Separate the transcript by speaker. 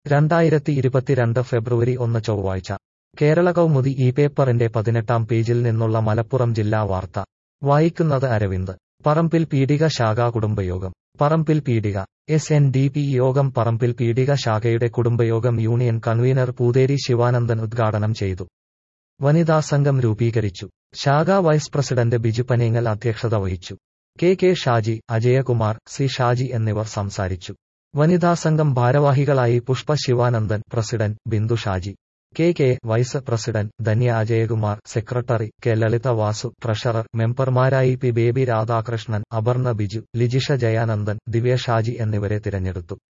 Speaker 1: രണ്ടായിരത്തി ഇരുപത്തിരണ്ട് ഫെബ്രുവരി ഒന്ന് ചൊവ്വാഴ്ച കേരള കൗമുദി ഈ പേപ്പറിന്റെ പതിനെട്ടാം പേജിൽ നിന്നുള്ള മലപ്പുറം ജില്ലാ വാർത്ത വായിക്കുന്നത് അരവിന്ദ് പറമ്പിൽ പീഡിക ശാഖാ കുടുംബയോഗം Parambil Peedika S N D P Yogam Parambil Peedika ശാഖയുടെ കുടുംബയോഗം യൂണിയൻ കൺവീനർ പൂതേരി ശിവാനന്ദൻ ഉദ്ഘാടനം ചെയ്തു വനിതാ സംഘം രൂപീകരിച്ചു ശാഖാ വൈസ് പ്രസിഡന്റ് ബിജു പനേങ്ങൽ അധ്യക്ഷത വഹിച്ചു K K Shaji Ajayakumar C Shaji എന്നിവർ സംസാരിച്ചു വനിതാ സംഘം ഭാരവാഹികളായി Pushpa Sivanandan president Bindu Shaji K K vice president Dhanya Ajayakumar secretary K Lalitha Vasu treasurer മെമ്പർമാരായി പി ബേബി രാധാകൃഷ്ണൻ അപർണ ബിജു ലിജിഷ ജയാനന്ദൻ ദിവ്യ ഷാജി എന്നിവരെ തിരഞ്ഞെടുത്തു